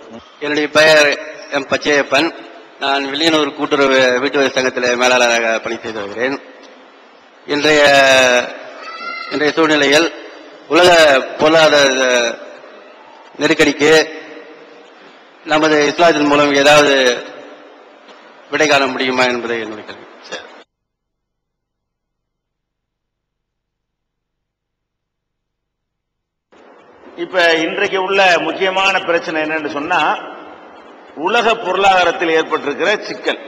என்னுடைய பெயர் எம் பச்சையப்பன் நான் வில்லியனூர் கூட்டுறவு வீட்டு வசதி சங்கத்தில் மேலாளராக பணி செய்து வருகிறேன் இன்றைய இன்றைய சூழ்நிலையில் உலக பொருளாதார நெருக்கடிக்கு நமது இஸ்லாத்தின் மூலம் ஏதாவது விடை காண முடியுமா என்பதை என்னுடைய கேள்வி சரி. இப்ப இன்றைக்கு உள்ள முக்கியமான பிரச்சனை என்னன்னு சொன்னா உலக பொருளாதாரத்தில் ஏற்பட்டிருக்கிற சிக்கல்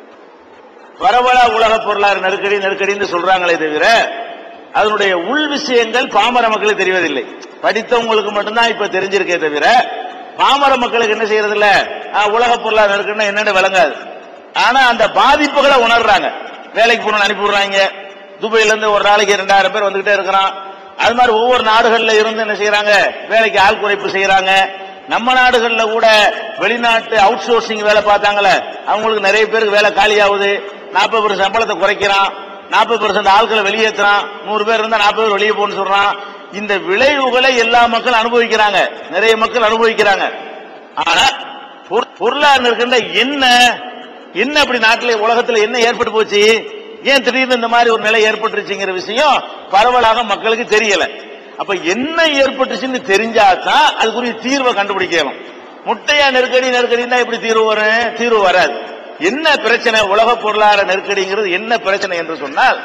பரவலா உலக பொருளாதார நெருக்கடி நெருக்கடின்னு சொல்றாங்களே தவிர அதனுடைய உள் விஷயங்கள் பாமர மக்களுக்கு தெரிவதில்லை படித்தவங்களுக்கு மட்டும்தான் இப்ப தெரிஞ்சிருக்கே தவிர பாமர மக்களுக்கு என்ன செய்யறது இல்ல ஆ, உலக பொருளாதார நெருக்கடினா என்னன்னு விளங்காது ஆனா அந்த பாதிப்புகளை உணர்றாங்க வேலைக்கு போன அனுப்பி விடுறாங்க துபாயில இருந்து ஒரு நாளைக்கு ரெண்டாயிரம் பேர் வந்துகிட்டே இருக்கிறான் அது மாதிரி ஒவ்வொரு நாடுகள்ல இருந்து என்ன செய்யறாங்க வேலைக்கு ஆள் குறைப்பு செய்யறாங்க நம்ம நாடுகள்ல கூட வெளிநாட்டு அவுட் சோர்சிங் வேலை பார்த்தாங்களே அவங்களுக்கு நிறைய பேருக்கு வேலை காலியாகுது நாற்பது பர்சன்ட் சம்பளத்தை குறைக்கிறான் நாற்பது பர்சன்ட் ஆட்களை வெளியேற்றுறான் நூறு பேர் இருந்தா நாற்பது பேர் வெளியே போன்னு சொல்றான் இந்த விளைவுகளை எல்லா மக்களும் அனுபவிக்கிறாங்க நிறைய மக்கள் அனுபவிக்கிறாங்க ஆனா பொரு- பொருளாதாரம் இருக்கின்ற என்ன என்ன அப்படி நாட்டில் உலகத்துல என்ன ஏற்பட்டு போச்சு ஏன் திடீர்னு இந்த மாதிரி ஒரு நிலை ஏற்பட்டுருச்சுங்கிற விஷயம் பரவலாக மக்களுக்கு தெரியல அப்ப என்ன ஏற்பட்டுச்சுன்னு தெரிஞ்சாதான் அதுக்குரிய தீர்வை கண்டுபிடிக்கணும் முட்டையா நெருக்கடி நெருக்கடினா எப்படி தீர்வு வரும் தீர்வு வராது என்ன பிரச்சனை உலக பொருளாதார நெருக்கடிங்கிறது என்ன பிரச்சனை என்று சொன்னால்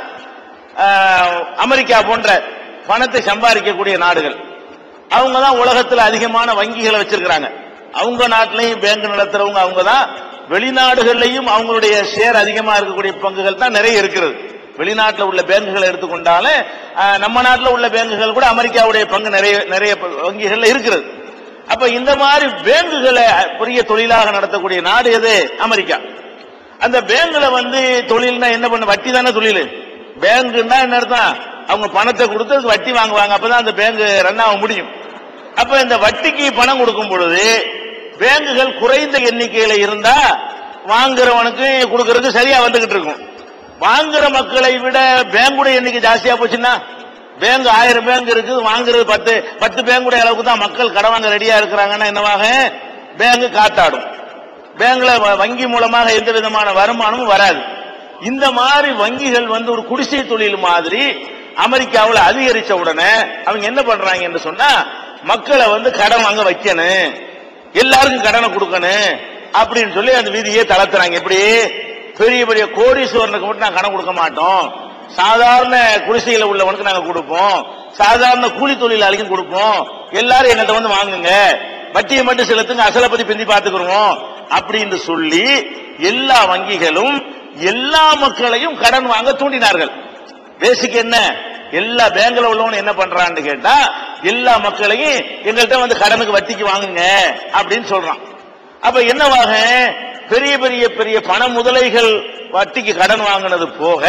ஆஹ், அமெரிக்கா போன்ற பணத்தை சம்பாதிக்கக்கூடிய நாடுகள் அவங்க தான் உலகத்துல அதிகமான வங்கிகளை வச்சிருக்கிறாங்க அவங்க நாட்டிலையும் பேங்க் நடத்துறவங்க அவங்க தான் வெளிநாடுகள்லையும் அவங்களுடைய ஷேர் அதிகமா இருக்கக்கூடிய பங்குகள் தான் நிறைய இருக்கிறது வெளிநாட்டில் உள்ள பேங்குகளை எடுத்துக்கொண்டாலும் ஆஹ், நம்ம நாட்டில் உள்ள பேங்குகள் கூட அமெரிக்காவுடைய பங்கு நிறைய நிறைய ப- வங்கிகள்ல இருக்கிறது அப்ப இந்த மாதிரி பேங்குகளை பெரிய தொழிலாக நடத்தக்கூடிய நாடு எது அமெரிக்கா அந்த பேங்க்ல வந்து தொழில்னா என்ன பண்ண வட்டி தானே தொழில் பேங்குன்னா என்ன அர்த்தம் அவங்க பணத்தை கொடுத்து அதுக்கு வட்டி வாங்குவாங்க அப்பதான் அந்த பேங்க் ரன் ஆக முடியும் அப்ப இந்த வட்டிக்கு பணம் கொடுக்கும் பொழுது பேங்குகள் குறைந்த எண்ணிக்கையில இருந்தா வாங்குறவனுக்கு கொடுக்கறதுக்கு சரியா வந்துகிட்டு இருக்கும் வாங்குற மக்களை விட பேங்குடைய எண்ணிக்கை ஜாஸ்தியா போச்சுன்னா பேங்க் ஆயிரம் பேங்க் இருக்கு வாங்குறது பத்து பத்து பேங்குடைய அளவுக்கு தான் மக்கள் கடன் வாங்க ரெடியா இருக்கிறாங்கன்னா என்னவாக பேங்க் காத்தாடும் பேங்க்ல வ- வங்கி மூலமாக எந்த விதமான வருமானமும் வராது இந்த மாதிரி வங்கிகள் வந்து ஒரு குடிசை தொழில் மாதிரி அமெரிக்காவில் அதிகரிச்ச உடனே அவங்க என்ன பண்றாங்க என்று சொன்னா மக்களை வந்து கடன் வாங்க வைக்கணும் எல்லாருக்கும் கடனை கொடுக்கணும் அப்படின்னு சொல்லி அந்த விதியை தளர்த்துறாங்க எப்படி பெரிய பெரிய கோடீஸ்வரனுக்கு மட்டும் நாங்க கடன் கொடுக்க மாட்டோம் சாதாரண குடிசையில உள்ளவனுக்கு நாங்க கொடுப்போம் சாதாரண கூலி தொழிலாளிக்கும் கொடுப்போம் எல்லாரும் எங்கள்கிட்ட வந்து வாங்குங்க வட்டியை மட்டும் செலுத்துங்க அசலை பத்தி பிந்தி பாத்துக்கிறோம் அப்படின்னு சொல்லி எல்லா வங்கிகளும் எல்லா மக்களையும் கடன் வாங்க தூண்டினார்கள் பேசிக் என்ன எல்லா பேங்க்ல உள்ளவனும் என்ன பண்றான்னு கேட்டா எல்லா மக்களையும் எங்கள்கிட்ட வந்து கடனுக்கு வட்டிக்கு வாங்குங்க அப்படின்னு சொல்றான் அப்ப என்னவாக பெரிய பெரிய பெரிய பண முதலைகள் வட்டிக்கு கடன் வாங்கினது போக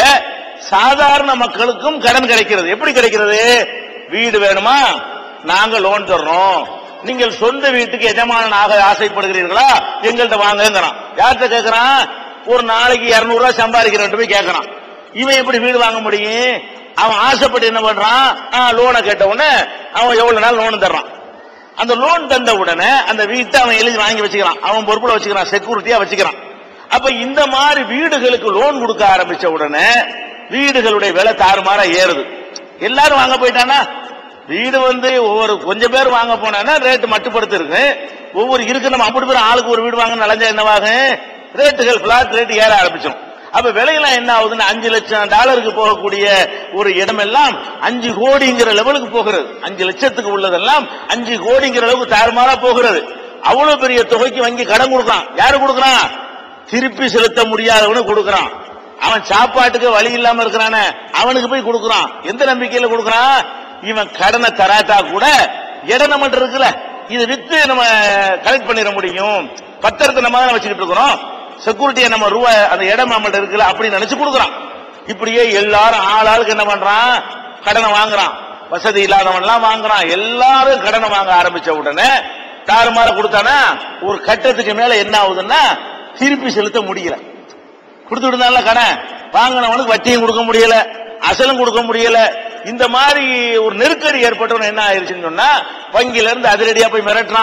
சாதாரண மக்களுக்கும் கடன் கிடைக்கிறது எப்படி கிடைக்கிறது வீடு வேணுமா நாங்க லோன் தர்றோம் நீங்கள் சொந்த வீட்டுக்கு எஜமானன் ஆக ஆசைப்படுகிறீர்களா எங்கள்கிட்ட வாங்குங்கிறான் யார்கிட்ட கேட்கறான் ஒரு நாளைக்கு 200 ரூபாய் சம்பாதிக்கிறவன் போய் கேட்கறான் இவன் எப்படி வீடு வாங்க முடியும் அவன் ஆசைப்பட்டு என்ன பண்றான் லோனை கேட்ட உடனே அவன் எவ்வளவு நாள் லோன் தர்றான் அந்த லோன் தந்த உடனே அந்த வீட்டை அவன் எழுதி வாங்கி வச்சுக்கிறான் அவன் பொறுப்புல வச்சுக்கிறான் செக்யூரிட்டியா வச்சுக்கிறான் அப்ப இந்த மாதிரி வீடுகளுக்கு லோன் கொடுக்க ஆரம்பிச்ச உடனே வீடுகளுடைய விலை தாறுமாறா ஏறுது எல்லாரும் வாங்க போயிட்டானா வீடு வந்து ஒவ்வொரு கொஞ்சம் பேர் வாங்க போனா ரேட்டு மட்டுப்படுத்தி இருக்கு ஒவ்வொரு இருக்கு நம்ம அப்படி பேர் ஆளுக்கு ஒரு வீடு வாங்க நலஞ்சா என்னவாகும் ரேட்டுகள் பிளாட் ரேட் ஏற ஆரம்பிச்சிடும் அப்ப விலையெல்லாம் என்ன ஆகுதுன்னா அஞ்சு லட்சம் டாலருக்கு போகக்கூடிய ஒரு இடமெல்லாம் அஞ்சு கோடிங்கிற லெவலுக்கு போகிறது அஞ்சு லட்சத்துக்கு உள்ளதெல்லாம் அஞ்சு கோடிங்கிற அளவுக்கு தாறுமாறா போகிறது அவ்வளவு பெரிய தொகைக்கு வங்கி கடன் கொடுக்கலாம் யாரு கொடுக்கறான் திருப்பி செலுத்த முடியாதவனு கொடுக்கறான் அவன் சாப்பாட்டுக்கு வழி இல்லாம இருக்கிறானே அவனுக்கு போய் கொடுக்கறான் எந்த நம்பிக்கையில கொடுக்கறான் இவன் கடனை தராட்டா கூட இடம் நம்மகிட்ட இருக்குல்ல இது வித்து நம்ம கலெக்ட் பண்ணிட முடியும் பத்திரத்தை நம்ம தான் வச்சுக்கிட்டு இருக்கிறோம் செக்யூரிட்டியை நம்ம ரூபா அந்த இடம் நம்மகிட்ட இருக்குல்ல அப்படின்னு நினைச்சு கொடுக்கறான் இப்படியே எல்லாரும் ஆளாளுக்கு என்ன பண்றான் கடனை வாங்குறான் வசதி இல்லாதவன் எல்லாம் வாங்குறான் எல்லாரும் கடனை வாங்க ஆரம்பிச்ச உடனே தாறுமாற கொடுத்தானா ஒரு கட்டத்துக்கு மேல என்ன ஆகுதுன்னா திருப்பி செலுத்த முடியல கொடுத்துட்டு இருந்தால கடன் வாங்கினவனுக்கு வட்டியும் கொடுக்க முடியல அசலும் கொடுக்க முடியல இந்த மாதிரி ஒரு நெருக்கடி ஏற்பட்டவன் என்ன ஆயிருச்சுன்னு சொன்னா வங்கியில இருந்து அதிரடியா போய் மிரட்டுறான்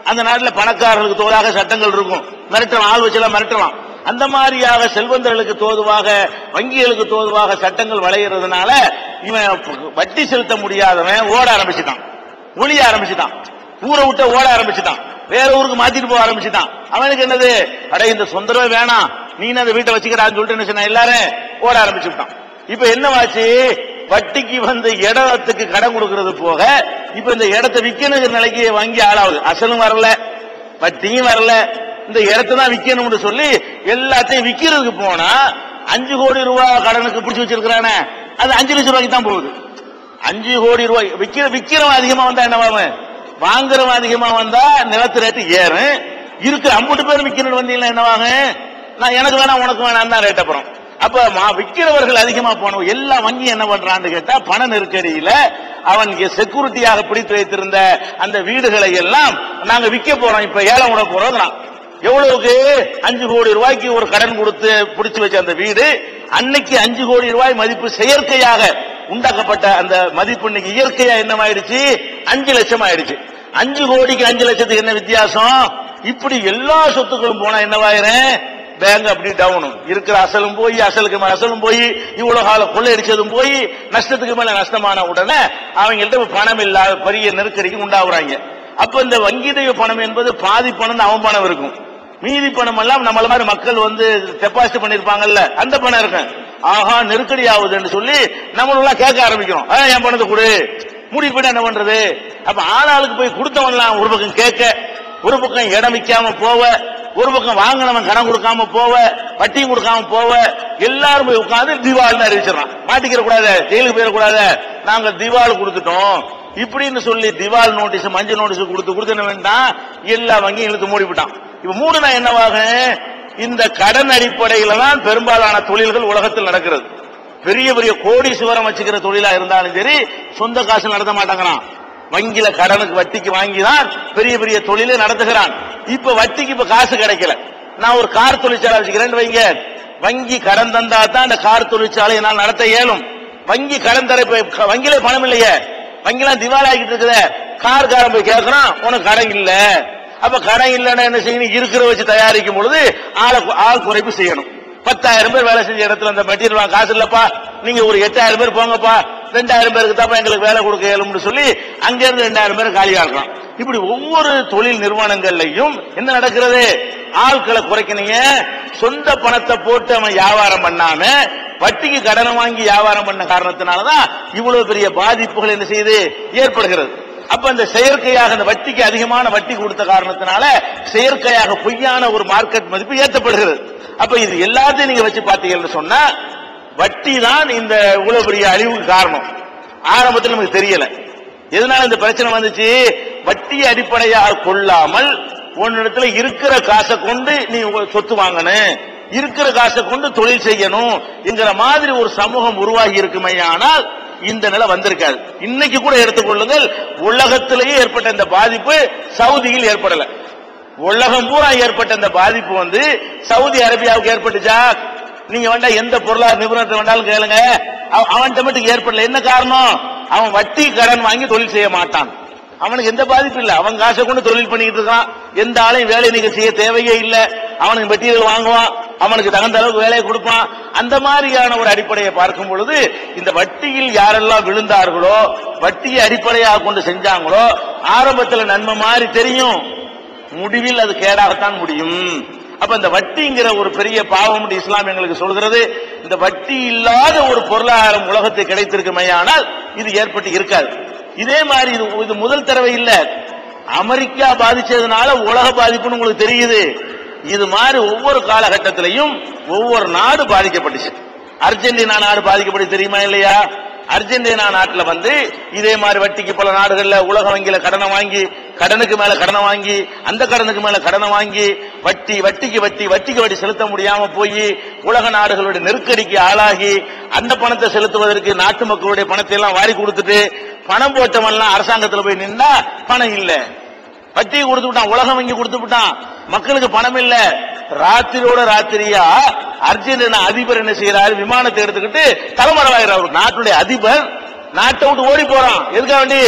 அந்த நாட்டுல பணக்காரர்களுக்கு தோதாக சட்டங்கள் இருக்கும் மிரட்டலாம் ஆள் வச்செல்லாம் மிரட்டலாம் அந்த மாதிரியாக செல்வந்தர்களுக்கு தோதுவாக வங்கிகளுக்கு தோதுவாக சட்டங்கள் வளைகிறதுனால இவன் வட்டி செலுத்த முடியாதவன் ஓட ஆரம்பிச்சுட்டான் ஒளிய ஆரம்பிச்சுட்டான் ஊரை விட்டு ஓட ஆரம்பிச்சுட்டான் வேற ஊருக்கு மாத்திட்டு போக ஆரம்பிச்சுட்டான் அவனுக்கு என்னது அட இந்த சொந்தரவே வேணாம் நீ அந்த வீட்டை வச்சுக்கிறான்னு சொல்லிட்டு என்ன சொன்ன எல்லாரும் ஓட ஆரம்பிச்சு விட்டான் இப்ப என்னவாச்சு வட்டிக்கு வந்து இடத்துக்கு கடன் கொடுக்கறது போக இப்ப இந்த இடத்தை விற்கணுங்கிற நிலைக்கு வங்கி ஆளாகுது அசலும் வரல வட்டியும் வரல இந்த இடத்தை தான் விற்கணும்னு சொல்லி எல்லாத்தையும் விக்கிறதுக்கு போனா அஞ்சு கோடி ரூபாய் கடனுக்கு பிடிச்சி வச்சிருக்கிறானே அது அஞ்சு லட்சம் ரூபாய்க்கு தான் போகுது அஞ்சு கோடி ரூபாய் விக்கிற விக்கிறவன் அதிகமா வந்தா என்னவாகும் வாங்குறவன் அதிகமா வந்தா நிலத்து ரேட்டு ஏறும் இருக்கிற ஐம்பது பேர் விக்கணும் வந்தீங்கன்னா என்னவாகும் நான் எனக்கு வேணாம் உனக்கு வேணாம் தான் ரேட் அப்புறம் அப்ப மா- விக்கிறவர்கள் அதிகமா போனோம் எல்லா வங்கி என்ன பண்றான்னு கேட்டா பண நெருக்கடியில அவன் செக்யூரிட்டியாக பிடித்து வைத்திருந்த அந்த வீடுகளை எல்லாம் நாங்க விற்க போறோம் இப்ப ஏலம் விட போறோம் எவ்வளவுக்கு அஞ்சு கோடி ரூபாய்க்கு ஒரு கடன் கொடுத்து பிடிச்சு வச்ச அந்த வீடு அன்னைக்கு அஞ்சு கோடி ரூபாய் மதிப்பு செயற்கையாக உண்டாக்கப்பட்ட அந்த மதிப்பு இன்னைக்கு இயற்கையா என்னமாயிடுச்சு அஞ்சு லட்சம் ஆயிடுச்சு அஞ்சு கோடிக்கு அஞ்சு லட்சத்துக்கு என்ன வித்தியாசம் இப்படி எல்லா சொத்துக்களும் போனா என்னவாயிரும் பேங்க் அப்படி டவுனும் இருக்கிற அசலும் போய் அசலுக்கு மேல அசலும் போய் இவ்வளவு கால கொள்ளையடிச்சதும் போய் நஷ்டத்துக்கு மேல நஷ்டமான உடனே அவங்கள்ட்ட பணம் இல்லாத பெரிய நெருக்கடிக்கு உண்டாகுறாங்க அப்ப இந்த வங்கி தெய்வ பணம் என்பது பாதி பணம் அவன் பணம் இருக்கும் மீதி பணம் எல்லாம் நம்மள மாதிரி மக்கள் வந்து டெபாசிட் பண்ணிருப்பாங்கல்ல அந்த பணம் இருக்கும் ஆஹா நெருக்கடி ஆகுதுன்னு சொல்லி நம்மளெல்லாம் கேட்க ஆரம்பிக்கிறோம் "ஆ, என் பணத்தை கொடு முடிவு பண்ணி என்ன பண்றது அப்ப ஆளாளுக்கு போய் கொடுத்தவன்லாம் ஒரு பக்கம் கேட்க ஒரு பக்கம் இடம் விற்காம போவ ஒரு பக்கம் வாங்கினவன் கடன் கொடுக்காம போவ வட்டியும் கொடுக்காம போவ எல்லாரும் போய் உட்கார்ந்து திவால்னு அறிவிச்சிடறான் மாட்டிக்கிற கூடாது ஜெயிலுக்கு போயிடக்கூடாது நாங்க திவால் கொடுத்துட்டோம் இப்படின்னு சொல்லி திவால் நோட்டீஸ் மஞ்சள் நோட்டீஸ் கொடுத்து கொடுத்து என்ன வேண்டாம் எல்லா வங்கியும் இழுத்து மூடிவிட்டான் இப்ப மூடுனா என்னவாகும் இந்த கடன் அடிப்படையில தான் பெரும்பாலான தொழில்கள் உலகத்தில் நடக்கிறது பெரிய பெரிய கோடீஸ்வரம் வச்சுக்கிற தொழிலா இருந்தாலும் சரி சொந்த காசு நடத்த மாட்டாங்கறான் வங்கியில கடனுக்கு வட்டிக்கு வாங்கி தான் பெரிய பெரிய தொழிலை நடத்துகிறான் இப்ப வட்டிக்கு இப்ப காசு கிடைக்கல நான் ஒரு கார் தொழிற்சாலை வச்சுக்கிறேன்னு வைங்க வங்கி கடன் தந்தா தான் அந்த கார் தொழிற்சாலையை நான் நடத்த இயலும் வங்கி கடன் தர இப்ப க- வங்கியில பணம் இல்லையே வங்கிலாம் திவால் ஆகிட்டு இருக்குதே கார்காரன் போய் கேட்கறான் உனக்கு கடன் இல்ல அப்ப கடன் இல்லைன்னா என்ன செய்யணும் இருக்கிற வச்சு தயாரிக்கும் பொழுது ஆளை கு- ஆள் குறைப்பு செய்யணும் பத்தாயிரம் பேர் வேலை செஞ்ச இடத்துல அந்த மெட்டீரியல் வாங்க காசு இல்லப்பா நீங்க ஒரு எட்டாயிரம் பேர் போங்கப்பா ரெண்டாயிரம் பேருக்கு தான் எங்களுக்கு வேலை கொடுக்க இயலும்னு சொல்லி அங்க இருந்து ரெண்டாயிரம் பேர் காலியா இருக்கலாம் இப்படி ஒவ்வொரு தொழில் நிறுவனங்கள்லையும் என்ன நடக்கிறது ஆட்களை குறைக்கணுங்க சொந்த பணத்தை போட்டு அவன் வியாபாரம் பண்ணாம வட்டிக்கு கடனை வாங்கி வியாபாரம் பண்ண காரணத்தினாலதான் இவ்வளவு பெரிய பாதிப்புகள் என்ன செய்யுது ஏற்படுகிறது அப்ப அந்த செயற்கையாக அந்த வட்டிக்கு அதிகமான வட்டி கொடுத்த காரணத்தினால செயற்கையாக பொய்யான ஒரு மார்க்கெட் மதிப்பு ஏற்றப்படுகிறது அப்ப இது எல்லாத்தையும் நீங்க வச்சு பாத்தீங்கன்னு சொன்னா வட்டி தான் இந்த இவ்வளவு பெரிய அழிவுக்கு காரணம் ஆரம்பத்தில் நமக்கு தெரியல எதனால இந்த பிரச்சனை வந்துச்சு வட்டியை அடிப்படையாக கொள்ளாமல் உன்னிடத்துல இருக்கிற காசை கொண்டு நீ உங்க சொத்து வாங்கணும் இருக்கிற காசை கொண்டு தொழில் செய்யணும் என்கிற மாதிரி ஒரு சமூகம் உருவாகி இருக்குமே ஆனால் இந்த நிலை வந்திருக்காது இன்னைக்கு கூட எடுத்துக்கொள்ளுங்கள் உலகத்திலேயே ஏற்பட்ட இந்த பாதிப்பு சவுதியில் ஏற்படல உலகம் பூரா ஏற்பட்ட இந்த பாதிப்பு வந்து சவுதி அரேபியாவுக்கு ஏற்பட்டுச்சா நீங்க வேண்டா எந்த பொருளாதார நிபுணத்தை வேண்டாலும் கேளுங்க அவ- அவன்கிட்ட மட்டும் ஏற்படல என்ன காரணம் அவன் வட்டி கடன் வாங்கி தொழில் செய்ய மாட்டான் அவனுக்கு எந்த பாதிப்பு இல்ல அவன் காசை கொண்டு தொழில் பண்ணிக்கிட்டு இருக்கான் எந்த ஆளையும் வேலை நீங்க செய்ய தேவையே இல்ல அவனுக்கு மெட்டீரியல் வாங்குவான் அவனுக்கு தகுந்த அளவுக்கு வேலையை கொடுப்பான் அந்த மாதிரியான ஒரு அடிப்படையை பார்க்கும் பொழுது இந்த வட்டியில் யாரெல்லாம் விழுந்தார்களோ வட்டியை அடிப்படையாக கொண்டு செஞ்சாங்களோ ஆரம்பத்துல நன்மை மாதிரி தெரியும் முடிவில் அது கேடாகத்தான் முடியும் அப்ப இந்த வட்டிங்கிற ஒரு பெரிய பாவம் என்று இஸ்லாம் எங்களுக்கு சொல்கிறது இந்த வட்டி இல்லாத ஒரு பொருளாதாரம் உலகத்தை கிடைத்திருக்குமையானால் இது ஏற்பட்டு இருக்காது இதே மாதிரி இது இது முதல் தடவை இல்ல அமெரிக்கா பாதிச்சதுனால உலக பாதிப்புன்னு உங்களுக்கு தெரியுது இது மாதிரி ஒவ்வொரு காலகட்டத்திலையும் ஒவ்வொரு நாடு பாதிக்கப்பட்டுச்சு அர்ஜென்டினா நாடு பாதிக்கப்பட்டு தெரியுமா இல்லையா அர்ஜென்டினா நாட்டுல வந்து இதே மாதிரி வட்டிக்கு பல நாடுகள்ல உலக வங்கியில கடனை வாங்கி கடனுக்கு மேல கடனை வாங்கி அந்த கடனுக்கு மேல கடனை வாங்கி வட்டி வட்டிக்கு வட்டி வட்டிக்கு வட்டி செலுத்த முடியாம போய் உலக நாடுகளுடைய நெருக்கடிக்கு ஆளாகி அந்த பணத்தை செலுத்துவதற்கு நாட்டு மக்களுடைய பணத்தை எல்லாம் வாரி கொடுத்துட்டு பணம் போட்டவன்லாம் அரசாங்கத்துல போய் நின்னா பணம் இல்ல வட்டியை கொடுத்து விட்டான் உலகம் வங்கி கொடுத்து விட்டான் மக்களுக்கு பணம் இல்ல ராத்திரியோட ராத்திரியா அர்ஜென்டினா அதிபர் என்ன செய்யறாரு விமானத்தை எடுத்துக்கிட்டு தலைமறைவாயிரம் அவர் நாட்டுடைய அதிபர் நாட்டை விட்டு ஓடி போறான் எதுக்காக வேண்டி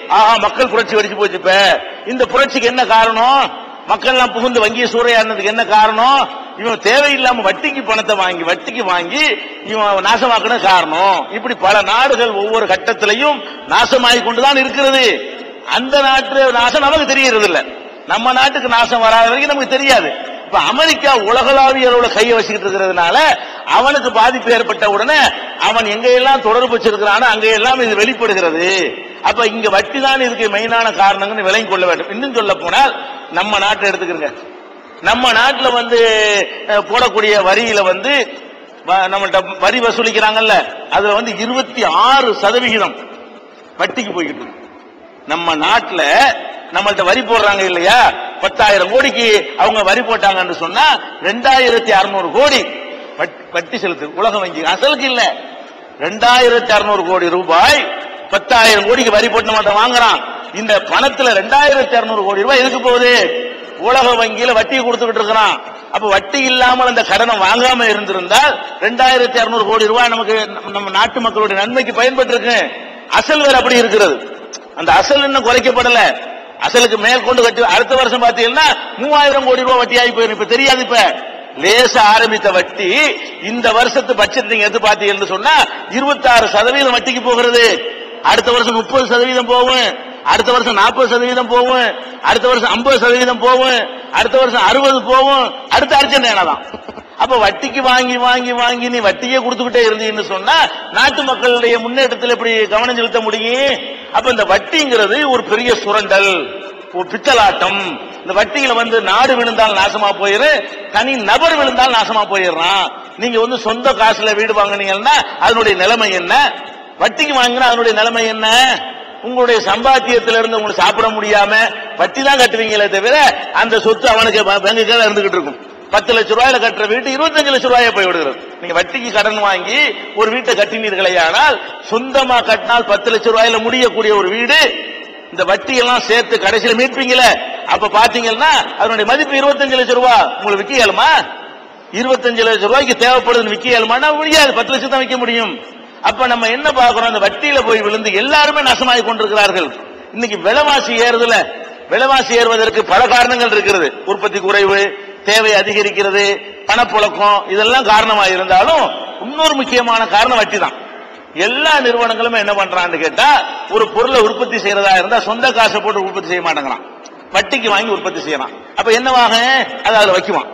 ஆஹா மக்கள் புரட்சி வெடிச்சு போச்சு இப்ப இந்த புரட்சிக்கு என்ன காரணம் மக்கள் எல்லாம் புகுந்து வங்கியை சூறையாடுனதுக்கு என்ன காரணம் இவன் தேவையில்லாம வட்டிக்கு பணத்தை வாங்கி வட்டிக்கு வாங்கி இவன் நாசமாக்குன காரணம் இப்படி பல நாடுகள் ஒவ்வொரு கட்டத்திலையும் நாசமாகி கொண்டுதான் இருக்கிறது அந்த நாட்டு நாசம் நமக்கு தெரியறது இல்ல நம்ம நாட்டுக்கு நாசம் வராத வரைக்கும் நமக்கு தெரியாது இப்ப அமெரிக்கா உலகளாவிய அளவுல கையை வச்சுக்கிட்டு இருக்கிறதுனால அவனுக்கு பாதிப்பு ஏற்பட்ட உடனே அவன் எங்கெல்லாம் தொடர்பு வச்சிருக்கிறானோ அங்கெல்லாம் இது வெளிப்படுகிறது அப்ப இங்க வட்டி தான் இதுக்கு மெயினான காரணங்கள்னு விளங்கி கொள்ள வேண்டும் இன்னும் சொல்ல போனால் நம்ம நாட்டை எடுத்துக்கிறங்க நம்ம நாட்டுல வந்து அஹ், போடக்கூடிய வரியில வந்து வ- நம்மள்ட்ட வரி வசூலிக்கிறாங்கல்ல அதுல வந்து இருபத்தி ஆறு சதவிகிதம் வட்டிக்கு போய்கிட்டு இருக்கு நம்ம நாட்டுல நம்மள்ட்ட வரி போடுறாங்க இல்லையா பத்தாயிரம் கோடிக்கு அவங்க வரி போட்டாங்கன்னு சொன்னா ரெண்டாயிரத்தி அறுநூறு கோடி வட்- வட்டி செலுத்து உலக வங்கி அசலுக்கு இல்ல ரெண்டாயிரத்தி அறுநூறு கோடி ரூபாய் பத்தாயிரம் கோடிக்கு வரி போட்டு நம்மள்ட்ட வாங்குறான் இந்த பணத்துல ரெண்டாயிரத்தி அறுநூறு கோடி ரூபாய் எதுக்கு போகுது உலக வங்கியில வட்டி கொடுத்துக்கிட்டு இருக்கிறான் அப்ப வட்டி இல்லாமல் அந்த கடனை வாங்காம இருந்திருந்தால் ரெண்டாயிரத்தி அறுநூறு கோடி ரூபாய் நமக்கு நம்ம- நம்ம நாட்டு மக்களுடைய நன்மைக்கு பயன்பட்டு இருக்கு அசல் வேற அப்படி இருக்கிறது அந்த அசல் இன்னும் குறைக்கப்படல அசலுக்கு மேல் கொண்டு கட்டி அடுத்த வருஷம் பாத்தீங்கன்னா மூவாயிரம் கோடி ரூபாய் வட்டி ஆகி போயிடும் இப்ப தெரியாது இப்ப லேச ஆரம்பித்த வட்டி இந்த வருஷத்து பட்ஜெட் நீங்க எடுத்து பாத்தீங்கன்னு சொன்னா இருபத்தாறு சதவீதம் வட்டிக்கு போகிறது அடுத்த வருஷம் முப்பது சதவீதம் போகும் அடுத்த வருஷம் நாற்பது சதவீதம் போகும் அடுத்த வருஷம் ஐம்பது சதவீதம் போகும் அடுத்த வருஷம் அறுபது போகும் அடுத்த அர்ஜென்டினா தான் அப்ப வட்டிக்கு வாங்கி வாங்கி வாங்கி நீ வட்டியே கொடுத்துக்கிட்டே இருந்தீங்கன்னு சொன்னா நாட்டு மக்களுடைய முன்னேற்றத்தில் எப்படி கவனம் செலுத்த முடியும் அப்ப இந்த வட்டிங்கிறது ஒரு பெரிய சுரண்டல் ஒரு பித்தலாட்டம் இந்த வட்டியில வந்து நாடு விழுந்தால் நாசமா போயிரு தனி நபர் விழுந்தால் நாசமா போயிடுறான் நீங்க வந்து சொந்த காசுல வீடு வாங்குனீங்கன்னா அதனுடைய நிலைமை என்ன வட்டிக்கு வாங்கினா அதனுடைய நிலைமை என்ன உங்களுடைய சம்பாத்தியத்திலிருந்து இருந்து உங்களுக்கு சாப்பிட முடியாம வட்டி தான் கட்டுவீங்களே தவிர அந்த சொத்து அவனுக்கு பேங்குக்காக இருந்துகிட்டு இருக்கும் பத்து லட்ச ரூபாயில கட்டுற வீட்டு இருபத்தஞ்சு லட்ச ரூபாயா போய் விடுகிறது நீங்க வட்டிக்கு கடன் வாங்கி ஒரு வீட்டை கட்டினீர்களே ஆனால் சொந்தமா கட்டினால் பத்து லட்ச ரூபாயில முடியக்கூடிய ஒரு வீடு இந்த வட்டி எல்லாம் சேர்த்து கடைசியில மீட்பீங்களே அப்ப பாத்தீங்கன்னா அதனுடைய மதிப்பு இருபத்தஞ்சு லட்சம் ரூபாய் உங்களுக்கு விக்க இயலுமா இருபத்தஞ்சு லட்சம் ரூபாய்க்கு தேவைப்படுதுன்னு விக்க இயலுமானா முடியாது பத்து லட்சம் தான் விற்க முடியும் அப்ப நம்ம என்ன பார்க்கிறோம் அந்த வட்டியில போய் விழுந்து எல்லாருமே நஷ்டமாகி கொண்டிருக்கிறார்கள் இன்னைக்கு விலைவாசி ஏறுதுல விலைவாசி ஏறுவதற்கு பல காரணங்கள் இருக்கிறது உற்பத்தி குறைவு தேவை அதிகரிக்கிறது பணப்புழக்கம் இதெல்லாம் காரணமா இருந்தாலும் இன்னொரு முக்கியமான காரணம் வட்டி தான் எல்லா நிறுவனங்களும் என்ன பண்றான்னு கேட்டா ஒரு பொருளை உற்பத்தி செய்யறதா இருந்தா சொந்த காசை போட்டு உற்பத்தி செய்ய மாட்டேங்கிறான் வட்டிக்கு வாங்கி உற்பத்தி செய்யறான் அப்ப என்னவாக அதை அதுல வைக்குவான்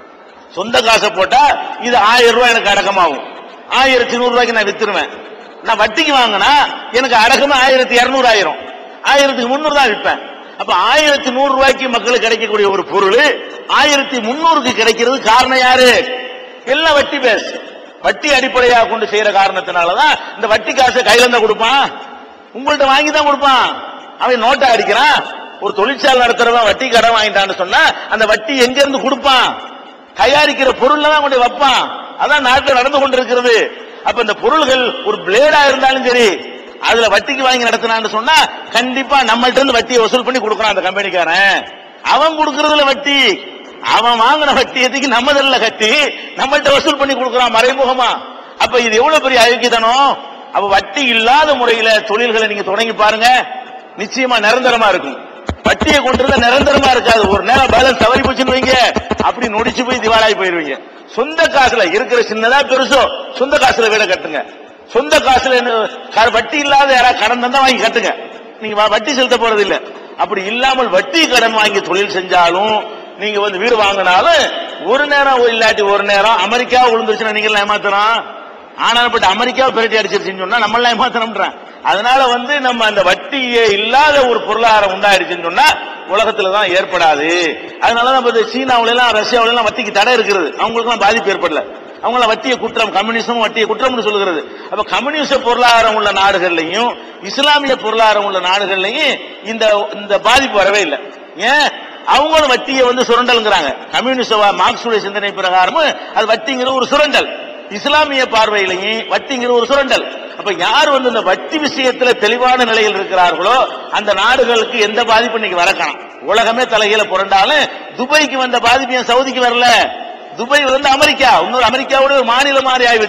சொந்த காசை போட்டா இது ஆயிரம் ரூபாய் எனக்கு அடக்கமாகும் ஆயிரத்தி நூறு ரூபாய்க்கு நான் வித்துருவேன் நான் வட்டிக்கு வாங்கினா எனக்கு அடக்கமே ஆயிரத்தி இருநூறு ஆயிரம் ஆயிரத்துக்கு முன்னூறு தான் விற்பேன் அப்ப ஆயிரத்தி நூறு ரூபாய்க்கு மக்களுக்கு கிடைக்கக்கூடிய ஒரு பொருள் ஆயிரத்தி முன்னூறுக்கு கிடைக்கிறது காரணம் யாரு எல்லாம் வட்டி பேஸ் வட்டி அடிப்படையாக கொண்டு செய்யற காரணத்தினாலதான் இந்த வட்டி காசை கையில இருந்தா கொடுப்பான் உங்கள்ட்ட வாங்கி தான் கொடுப்பான் அவன் நோட்டை அடிக்கிறான் ஒரு தொழிற்சாலை நடத்துறவன் வட்டி கடன் வாங்கிட்டான்னு சொன்னா அந்த வட்டி எங்க இருந்து கொடுப்பான் தயாரிக்கிற பொருள்ல தான் கொண்டு வைப்பான் அதான் நாட்டில் நடந்து கொண்டிருக்கிறது அப்ப இந்த பொருள்கள் ஒரு பிளேடா இருந்தாலும் சரி அதுல வட்டிக்கு வாங்கி நடத்தினான்னு சொன்னா கண்டிப்பா நம்மள்ட்ட இருந்து வட்டியை வசூல் பண்ணி கொடுக்கறான் அந்த கம்பெனிக்காரன் அவன் கொடுக்கறதுல வட்டி அவன் வாங்கின வட்டி எதுக்கு நம்மதல்ல கட்டி நம்மள்ட்ட வசூல் பண்ணி கொடுக்கறான் மறைமுகமா அப்ப இது எவ்வளவு பெரிய அயோக்கியத்தனம் அப்ப வட்டி இல்லாத முறையில தொழில்களை நீங்க தொடங்கி பாருங்க நிச்சயமா நிரந்தரமா இருக்கும் வட்டியை கொண்டு இருந்தா நிரந்தரமா இருக்காது ஒரு நேரம் பேலன்ஸ் தவறி போச்சுன்னு வைங்க அப்படி நொடிச்சு போய் திவாலாகி போயிருவீங்க சொந்த காசுல இருக்கிற சின்னதா பெருசோ சொந்த காசுல வீட கட்டுங்க சொந்த காசுல என்ன- க- வட்டி இல்லாத யாராவது கடன் தந்தா வாங்கி கட்டுங்க நீங்க வ- வட்டி செலுத்த போறது இல்ல அப்படி இல்லாமல் வட்டி கடன் வாங்கி தொழில் செஞ்சாலும் நீங்க வந்து வீடு வாங்கினாலும் ஒரு நேரம் இல்லாட்டி ஒரு நேரம் அமெரிக்கா விழுந்துருச்சுன்னா நீங்க எல்லாம் ஏமாத்தணும் ஆனால்பட்ட அமெரிக்காவை பிரட்டி அடிச்சிருச்சுன்னு சொன்னா நம்ம எல்லாம் ஏமாத்தணும்ன்றான் அதனால வந்து நம்ம அந்த வட்டியே இல்லாத ஒரு பொருளாதாரம் உண்டாயிடுச்சுன்னு சொன்னா உலகத்துல தான் ஏற்படாது அதனாலதான் இப்ப இந்த சீனாவுல எல்லாம் ரஷ்யாவுல எல்லாம் வட்டிக்கு தடை இருக்கிறது அவங்களுக்கு எல்லாம் பாதிப்பு ஏற்படல அவங்கள வட்டிய குற்றம் கம்யூனிசமும் வட்டிய குற்றம்னு சொல்லுகிறது அப்ப கம்யூனிச பொருளாதாரம் உள்ள நாடுகள்லையும் இஸ்லாமிய பொருளாதாரம் உள்ள நாடுகள்லையும் இந்த இந்த பாதிப்பு வரவே இல்லை ஏன் அவங்களும் வட்டியை வந்து சுரண்டல்ங்கிறாங்க கம்யூனிஸ்ட மார்க்சுடைய சிந்தனை பிரகாரமும் அது வட்டிங்கிற ஒரு சுரண்டல் இஸ்லாமிய பார்வையிலையும் வட்டிங்கிற ஒரு சுரண்டல் அப்ப யார் வந்து இந்த வட்டி விஷயத்துல தெளிவான நிலையில் இருக்கிறார்களோ அந்த நாடுகளுக்கு எந்த பாதிப்பு இன்னைக்கு வரக்கானம் உலகமே தலைகீழ புரண்டாலும் துபாய்க்கு வந்த பாதிப்பு ஏன் சவுதிக்கு வரல துபாய் வந்து அமெரிக்கா இன்னொரு அமெரிக்காவோட ஒரு மாநிலம் மாறி ஆகிவிட்டான்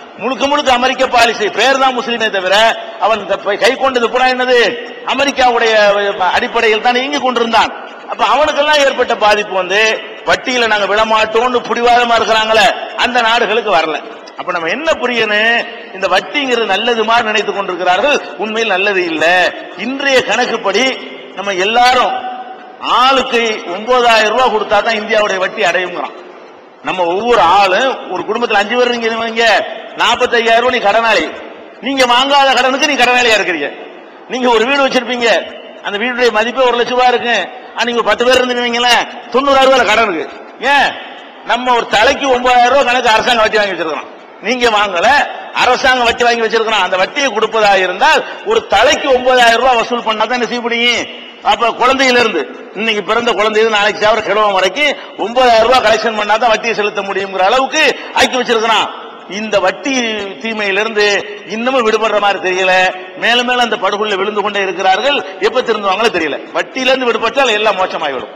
முழுக்க முழுக்க அமெரிக்க பாலிசி பேர் தான் முஸ்லீமே தவிர அவன் இந்த ப- கை கொண்டது பூரா என்னது அமெரிக்காவுடைய அஹ், அடிப்படையில் தான் இயங்கி கொண்டிருந்தான் அப்ப அவனுக்கெல்லாம் ஏற்பட்ட பாதிப்பு வந்து வட்டியில நாங்க விடமாட்டோம்னு புடிவாதமா இருக்கிறாங்களே அந்த நாடுகளுக்கு வரல அப்ப நம்ம என்ன புரியணும் இந்த வட்டிங்கிறது நல்லது மாதிரி நினைத்துக் கொண்டிருக்கிறார்கள் உண்மையில் நல்லது இல்ல இன்றைய கணக்குப்படி நம்ம எல்லாரும் ஆளுக்கு ஒன்பதாயிரம் ரூபாய் கொடுத்தா தான் இந்தியாவுடைய வட்டி அடையுங்கிறான் நம்ம ஒவ்வொரு ஆளும் ஒரு குடும்பத்துல அஞ்சு பேர் நீங்க வைங்க நாற்பத்தையாயிரம் ரூபாய் நீ கடனாளி நீங்க வாங்காத கடனுக்கு நீ கடனாளியா இருக்கிறீங்க நீங்க ஒரு வீடு வச்சிருப்பீங்க அந்த வீடுடைய மதிப்பே ஒரு லட்சம் ரூபாய் இருக்கு ஆனா நீங்க பத்து பேர் இருந்துருவீங்களேன் தொண்ணூறாயிரம் ரூபாய் கடன் இருக்கு ஏன் நம்ம ஒரு தலைக்கு ஒன்பதாயிரம் ரூபாய் கணக்கு அரசாங்கம் வட்டி வாங்கி வச்சிருக்கிறோம் நீங்க வாங்கல அரசாங்கம் வட்டி வாங்கி வச்சிருக்கிறோம் அந்த வட்டியை கொடுப்பதா இருந்தால் ஒரு தலைக்கு ஒன்பதாயிரம் ரூபாய் வசூல் பண்ணா தான் என்ன செய்ய முடியும் அப்ப குழந்தையில இருந்து இன்னைக்கு பிறந்த குழந்தையில நாளைக்கு சாவர கிழவன் வரைக்கும் ஒன்பதாயிரம் ரூபாய் கலெக்ஷன் பண்ணா தான் வட்டியை செலுத்த முடியுங்கிற அளவுக்கு ஆக்கி வச்சிருக்கிறான் இந்த வட்டி தீமையிலிருந்து இன்னமும் விடுபடுற மாதிரி தெரியல மேலும் மேலும் அந்த படுகொள்ள விழுந்து கொண்டே இருக்கிறார்கள் எப்ப திருந்துவாங்களோ தெரியல வட்டியிலிருந்து விடுபட்டால் எல்லாம் மோசமாகிவிடும்